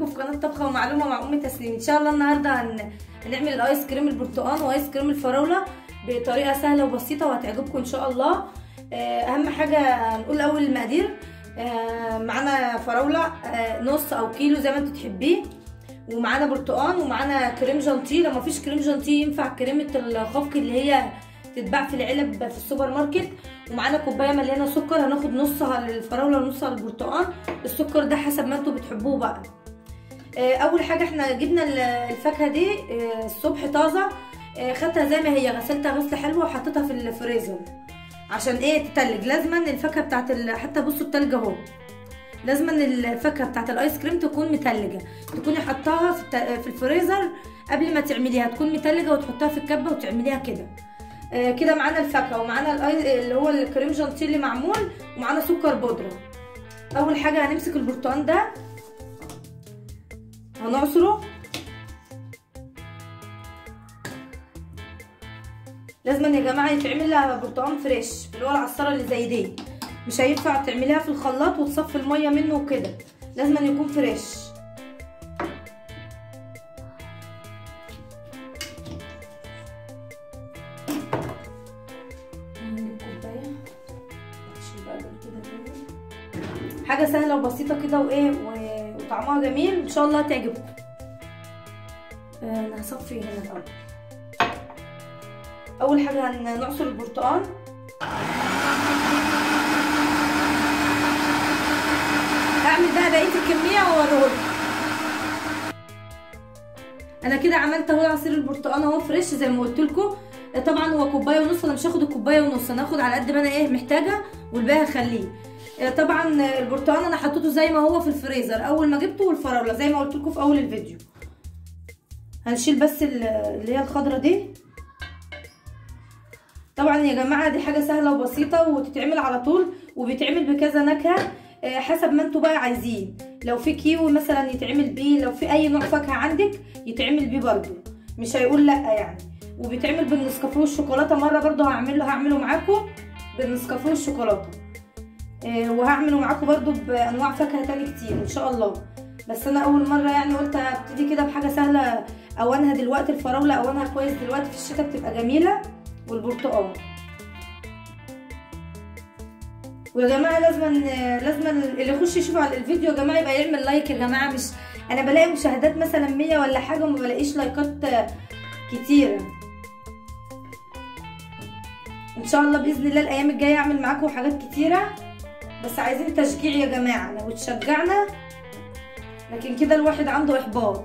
معاكم في قناه طبخه ومعلومه مع ام تسنيم ان شاء الله النهارده هن... هنعمل الايس كريم البرتقال وايس كريم الفراوله بطريقه سهله وبسيطه وهتعجبكم ان شاء الله اهم حاجه نقول اول المقادير معانا فراوله نص او كيلو زي ما انتوا تحبيه ومعانا برتقال ومعانا كريم جانتيه لو مفيش كريم جانتيه ينفع كريمه الخفق اللي هي تتباع في العلب في السوبر ماركت ومعانا كوبايه مليانه سكر هناخد نصها للفراوله ونصها للبرتقال السكر ده حسب ما انتوا بتحبوه بقى اول حاجه احنا جبنا الفاكهه دي الصبح طازه خدتها زي ما هي غسلتها غسله حلوه وحطيتها في الفريزر عشان ايه تتلج لازما الفاكهه بتاعت حتى بصوا التلج اهو لازما الفاكهه بتاعت الايس كريم تكون متلجه تكوني حطاها في الفريزر قبل ما تعمليها تكون متلجه وتحطها في الكبه وتعمليها كده آه كده معانا الفاكهه ومعانا اللي هو الكريم جانتيه اللي معمول ومعانا سكر بودره اول حاجه هنمسك البرتقال ده هنعصره لازم يا جماعه يتعمل لها برتقال فريش اللي هو العصاره اللي زي دي مش هينفع تعمليها في الخلاط وتصفي الميه منه وكده لازم يكون فريش حاجه سهله وبسيطه كده وايه وطعمها جميل ان شاء الله هتعجبكم انا هصفي هنا الاول اول حاجه هنعصر البرتقال هعمل بقى بقيه الكميه واوريهولكم انا كده عملت اهو عصير البرتقال اهو فريش زي ما قلت لكم طبعا هو كوبايه ونص انا مش هاخد الكوبايه ونص انا هاخد على قد ما انا ايه محتاجه والباقي هخليه طبعا البرتقال انا حطيته زي ما هو في الفريزر اول ما جبته والفراوله زي ما قلت لكم في اول الفيديو هنشيل بس اللي هي الخضره دي طبعا يا جماعه دي حاجه سهله وبسيطه وتتعمل على طول وبيتعمل بكذا نكهه حسب ما انتوا بقى عايزين لو في كيوي مثلا يتعمل بيه لو في اي نوع فاكهه عندك يتعمل بيه برده مش هيقول لا يعني وبيتعمل بالنسكافيه والشوكولاته مره برده هعمله هعمله معاكم بالنسكافيه والشوكولاته وهعمله معاكم برده بانواع فاكهه تاني كتير ان شاء الله بس انا اول مره يعني قلت ابتدي كده بحاجه سهله اوانها دلوقتي الفراوله اوانها كويس دلوقتي في الشتاء بتبقى جميله والبرتقال ويا جماعه لازم لازم اللي يخش يشوف على الفيديو يا جماعه يبقى يعمل لايك يا جماعه مش انا بلاقي مشاهدات مثلا 100 ولا حاجه وما بلاقيش لايكات كتيره ان شاء الله باذن الله الايام الجايه اعمل معاكم حاجات كتيره بس عايزين تشجيع يا جماعه لو اتشجعنا لكن كده الواحد عنده احباط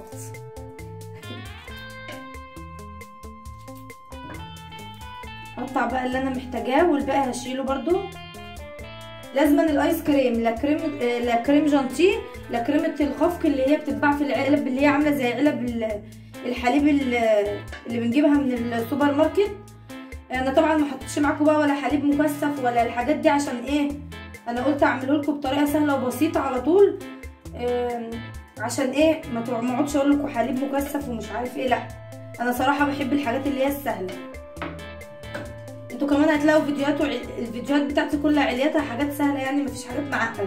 اقطع بقى اللي انا محتاجاه والباقي هشيله برضو لازما الايس كريم لا كريم لا كريم جانتيه لا كريمه الخفق اللي هي بتتباع في العلب اللي هي عامله زي علب الحليب اللي بنجيبها من السوبر ماركت انا طبعا ما حطيتش معاكم بقى ولا حليب مكثف ولا الحاجات دي عشان ايه انا قلت اعمله لكم بطريقه سهله وبسيطه على طول عشان ايه ما تقعدش اقول لكم حليب مكثف ومش عارف ايه لا انا صراحه بحب الحاجات اللي هي السهله انتوا كمان هتلاقوا فيديوهات وع... الفيديوهات بتاعتي كلها علياتها حاجات سهله يعني مفيش حاجات معقده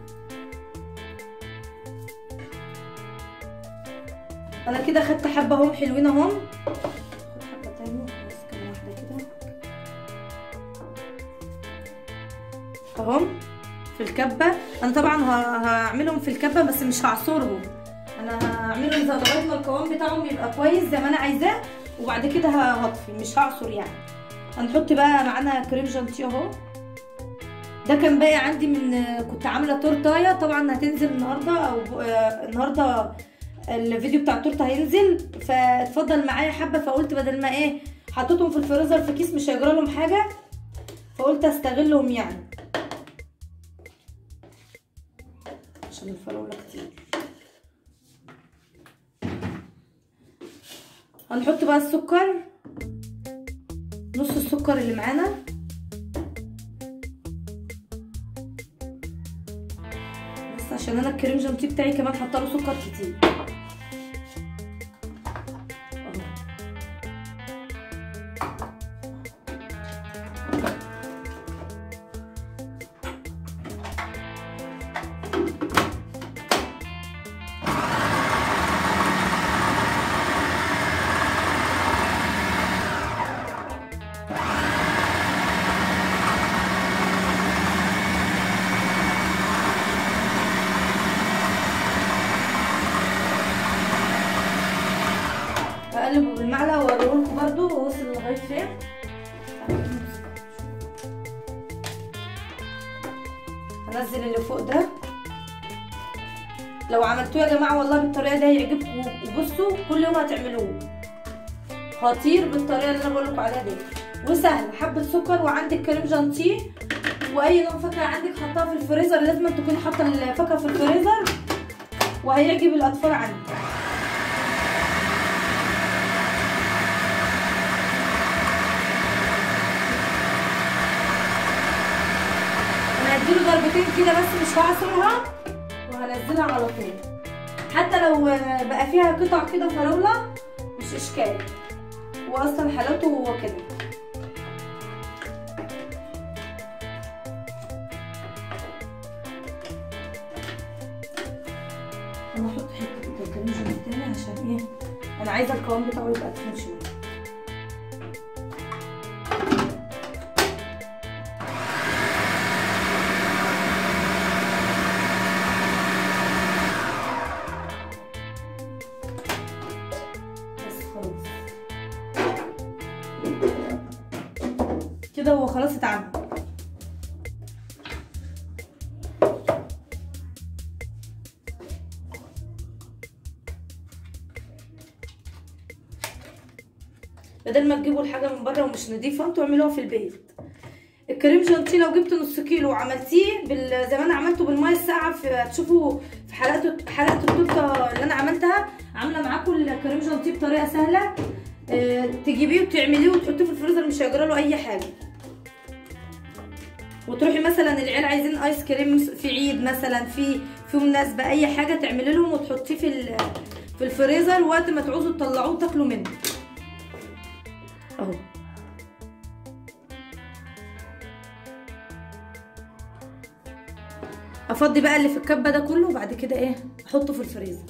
انا كده خدت حبه اهم حلوين اهم حبه تاني بس كام واحده كده اهم في الكبه انا طبعا هعملهم في الكبه بس مش هعصرهم انا هعملهم زي لغايه ما القوام بتاعهم يبقى كويس زي ما انا عايزاه وبعد كده هطفي مش هعصر يعني هنحط بقى معانا كريم جانتيه اهو ده كان باقي عندي من كنت عامله تورتايه طبعا هتنزل النهارده او النهارده الفيديو بتاع التورته هينزل فاتفضل معايا حبه فقلت بدل ما ايه حطيتهم في الفريزر في كيس مش هيجرى لهم حاجه فقلت استغلهم يعني عشان الفراوله كتير هنحط بقى السكر نص السكر اللي معانا بس عشان انا الكريم جانتيه بتاعي كمان حاطه له سكر كتير برضو وصل لغايه فين هنزل اللي فوق ده لو عملتوه يا جماعه والله بالطريقه دي هيعجبكم وبصوا كل يوم هتعملوه خطير بالطريقه اللي انا بقول لكم عليها دي وسهل حبه سكر وعندك كريم جانتيه واي نوع فاكهه عندك حطها في الفريزر لازم تكوني حاطه الفاكهه في الفريزر وهيعجب الاطفال عندك انا هديله ضربتين كده بس مش هعصرها وهنزلها على طول حتى لو بقى فيها قطع كده فراوله مش اشكال واصلا حلاوته هو كده انا احط حته الكريم تاني عشان ايه انا عايزه القوام بتاعه يبقى تخين شويه بس خلاص كده هو خلاص اتعمل بدل ما تجيبوا الحاجه من بره ومش نضيفه انتوا اعملوها في البيت الكريم جانتيه لو جبت نص كيلو وعملتيه بال... زي ما انا عملته بالميه الساقعه في... هتشوفوا في حلقه حلقه التورته اللي انا عملتها عامله معاكم الكريم جانتيه بطريقه سهله اه... تجيبيه وتعمليه وتحطيه في الفريزر مش هيجرى له اي حاجه وتروحي مثلا العيال عايزين ايس كريم في عيد مثلا في في مناسبه اي حاجه تعملي لهم وتحطيه في ال... في الفريزر وقت ما تعوزوا تطلعوه وتاكلوا منه اهو افضي بقى اللي في الكبه ده كله وبعد كده ايه احطه في الفريزر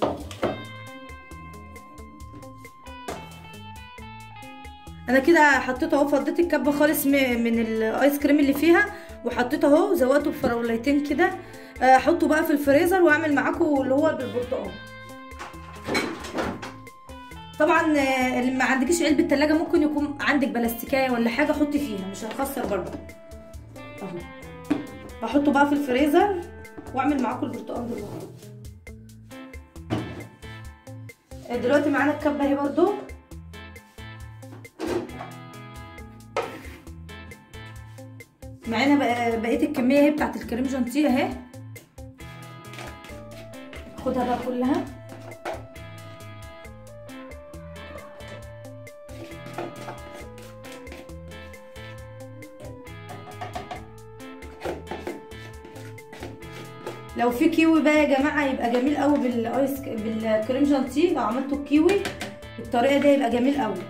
انا كده حطيت اهو فضيت الكبه خالص من الايس كريم اللي فيها وحطيت اهو زودته بفراولتين كده احطه بقى في الفريزر واعمل معاكم اللي هو بالبرتقال طبعا اللي ما عندكيش علبه تلاجة ممكن يكون عندك بلاستيكايه ولا حاجه حطي فيها مش هنخسر برضه اهو بحطه بقى في الفريزر واعمل معاكم البرتقال دلوقتي دلوقتي معانا الكبه اهي برضو معانا بقيه الكميه اهي بتاعت الكريم جانتيه اهي خدها بقى كلها لو في كيوي بقى يا جماعه يبقى جميل قوي بالايس بالكريم جانتيه لو عملتوا الكيوي بالطريقه دي يبقى جميل قوي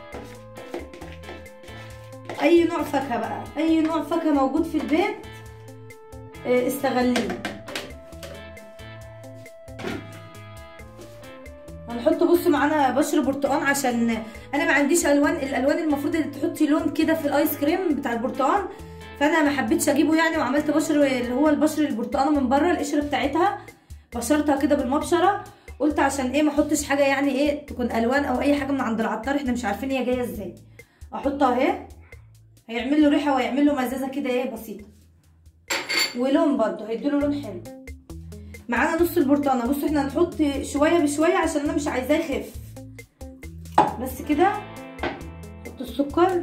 اي نوع فاكهه بقى اي نوع فاكهه موجود في البيت استغليه هنحط بصوا معانا بشر برتقان عشان انا ما عنديش الوان الالوان المفروض اللي تحطي لون كده في الايس كريم بتاع البرتقان فانا ما حبيتش اجيبه يعني وعملت بشر اللي هو البشر البرتقانه من بره القشره بتاعتها بشرتها كده بالمبشره قلت عشان ايه ما احطش حاجه يعني ايه تكون الوان او اي حاجه من عند العطار احنا مش عارفين هي جايه ازاي احطها اهي هيعمل له ريحه وهيعمل له مزازه كده ايه بسيطه ولون برده هيديله لون حلو معانا نص البرتقانه بصوا احنا هنحط شويه بشويه عشان انا مش عايزاه يخف بس كده نحط السكر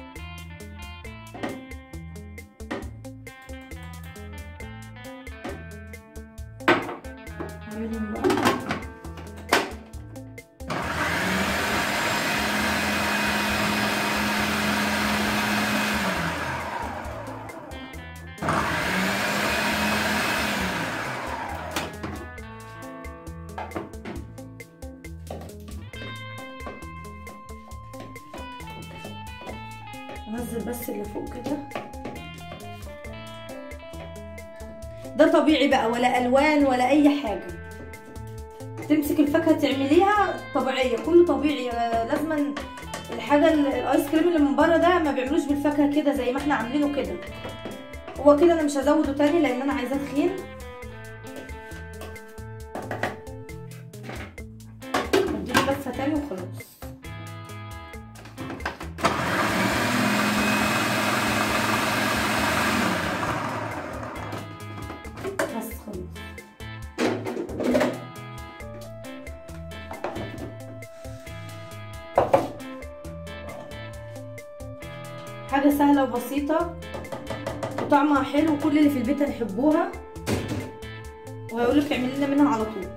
نعملهم بقى انزل بس اللي فوق كده ده طبيعي بقى ولا الوان ولا اي حاجه تمسك الفاكهه تعمليها طبيعيه كله طبيعي لازما الحاجه الايس كريم اللي من بره ده ما بيعملوش بالفاكهه كده زي ما احنا عاملينه كده هو كده انا مش هزوده تاني لان انا عايزاه تخين اديله لفه تاني وخلاص حاجه سهله وبسيطه وطعمها حلو وكل اللي في البيت هيحبوها وهيقول لك اعملي لنا منها على طول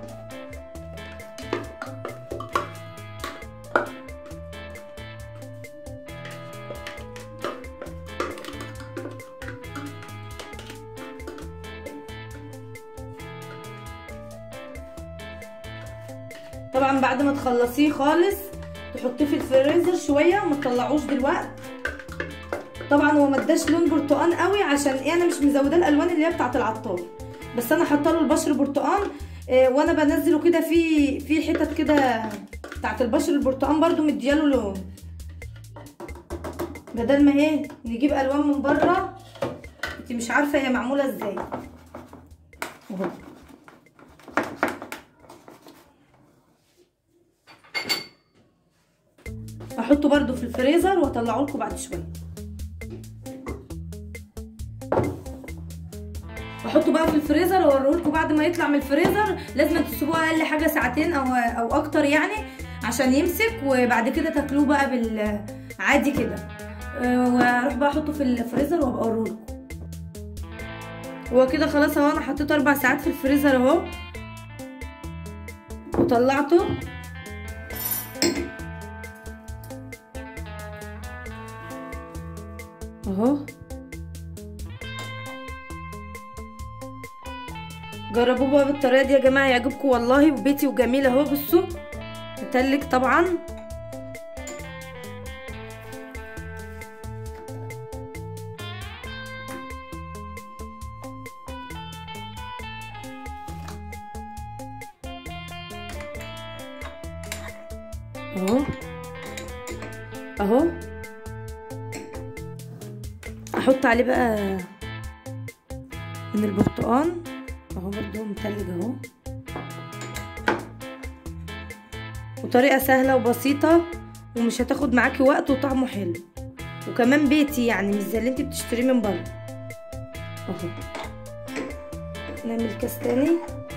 طبعا بعد ما تخلصيه خالص تحطيه في الفريزر شويه وما تطلعوش دلوقتي طبعا هو ما اداش لون برتقان قوي عشان ايه انا مش مزوده الالوان اللي هي بتاعه العطار بس انا حاطه له البشر برتقان إيه وانا بنزله كده في في حتت كده بتاعه البشر البرتقان برده مدياله لون بدل ما ايه نجيب الوان من بره انت مش عارفه هي معموله ازاي اهو احطه برده في الفريزر واطلعه لكم بعد شويه احطه بقى في الفريزر واوريه لكم بعد ما يطلع من الفريزر لازم تسيبوه اقل حاجه ساعتين او او اكتر يعني عشان يمسك وبعد كده تاكلوه بقى بال عادي كده واروح بقى احطه في الفريزر وابقى اوريه لكم هو كده خلاص اهو انا حطيته اربع ساعات في الفريزر اهو وطلعته اهو جربوه بقى بالطريقه دي يا جماعه يعجبكم والله وبيتي وجميل اهو بصوا متلج طبعا اهو اهو احط عليه بقى من البرتقال اهو برضو متلج اهو وطريقه سهله وبسيطه ومش هتاخد معاكي وقت وطعمه حلو وكمان بيتي يعني مش زي اللي انت بتشتريه من بره اهو نعمل كاس تاني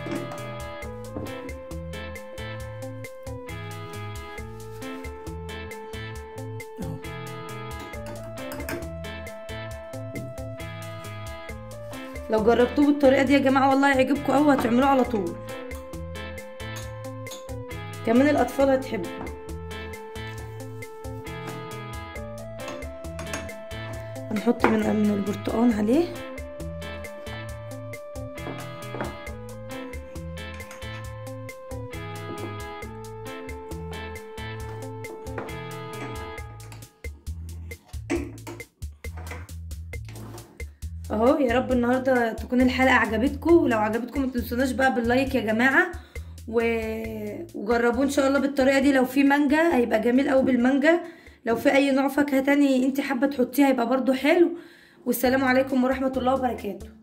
لو جربتوه بالطريقه دي يا جماعه والله هيعجبكم قوي هتعملوه على طول كمان الاطفال هتحبوا هنحط من من البرتقال عليه اهو يا رب النهارده تكون الحلقه عجبتكم ولو عجبتكم ما تنسوناش بقى باللايك يا جماعه و... وجربوه ان شاء الله بالطريقه دي لو في مانجا هيبقى جميل قوي بالمانجا لو في اي نوع فاكهه تاني انت حابه تحطيه هيبقى برده حلو والسلام عليكم ورحمه الله وبركاته